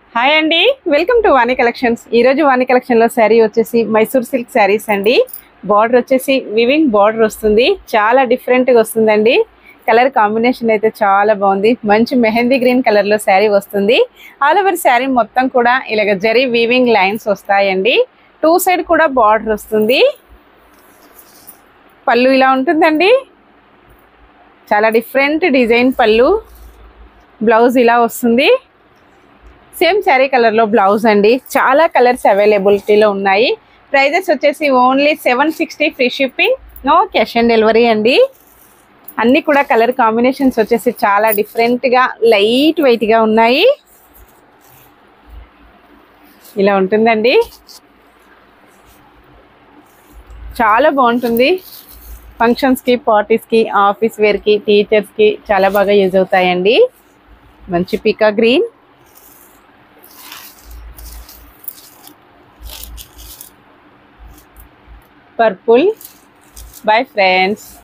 hi అండి welcome to Vani collections ఈరోజు వాణి కలెక్షన్లో శారీ వచ్చేసి మైసూర్ సిల్క్ శారీస్ అండి బార్డర్ వచ్చేసి వివింగ్ బార్డర్ వస్తుంది చాలా డిఫరెంట్గా వస్తుందండి కలర్ కాంబినేషన్ అయితే చాలా బాగుంది మంచి మెహందీ గ్రీన్ కలర్లో శారీ వస్తుంది ఆల్ ఓవర్ శారీ మొత్తం కూడా ఇలాగ జరీ వీవింగ్ లైన్స్ వస్తాయండి టూ సైడ్ కూడా బార్డర్ వస్తుంది పళ్ళు ఇలా ఉంటుందండి చాలా డిఫరెంట్ డిజైన్ పళ్ళు బ్లౌజ్ ఇలా వస్తుంది సేమ్ శారీ కలర్లో బ్లౌజ్ అండి చాలా కలర్స్ అవైలబిలిటీలో ఉన్నాయి ప్రైజెస్ వచ్చేసి only seven sixty free shipping no cash on delivery అండి అన్నీ కూడా కలర్ కాంబినేషన్స్ వచ్చేసి చాలా డిఫరెంట్గా లైట్ వెయిట్గా ఉన్నాయి ఇలా ఉంటుందండి చాలా బాగుంటుంది ఫంక్షన్స్కి పార్టీస్కి ఆఫీస్ వేర్కి టీచర్స్కి చాలా బాగా యూజ్ అవుతాయండి మంచి పికా గ్రీన్ పర్పుల్ బై ఫ్రెండ్స్